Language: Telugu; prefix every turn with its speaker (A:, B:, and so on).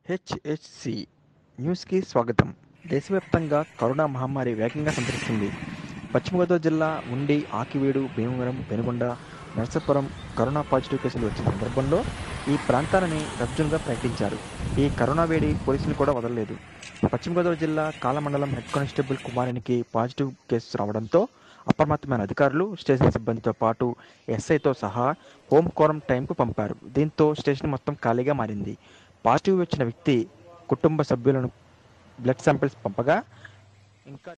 A: హెచ్హెచ్సి న్యూస్కి స్వాగతం దేశవ్యాప్తంగా కరోనా మహమ్మారి వేగంగా సంతరిస్తుంది పశ్చిమ గోదావరి జిల్లా ఉండి ఆకివీడు భీమవరం పెనుగొండ నరసాపురం కరోనా పాజిటివ్ కేసులు వచ్చిన సందర్భంలో ఈ ప్రాంతాలని రెడ్ జోన్గా ప్రకటించారు ఈ కరోనా వేడి పోలీసులు కూడా వదలలేదు పశ్చిమ గోదావరి జిల్లా కాలమండలం హెడ్ కానిస్టేబుల్ కుమారునికి పాజిటివ్ కేసు రావడంతో అప్రమత్తమైన అధికారులు స్టేషన్ సిబ్బందితో పాటు ఎస్ఐతో సహా హోమ్ క్వారంటైన్కు పంపారు దీంతో స్టేషన్ మొత్తం ఖాళీగా మారింది పాజిటివ్ వచ్చిన వ్యక్తి కుటుంబ సభ్యులను బ్లడ్ శాంపిల్స్ పంపగా ఇంకా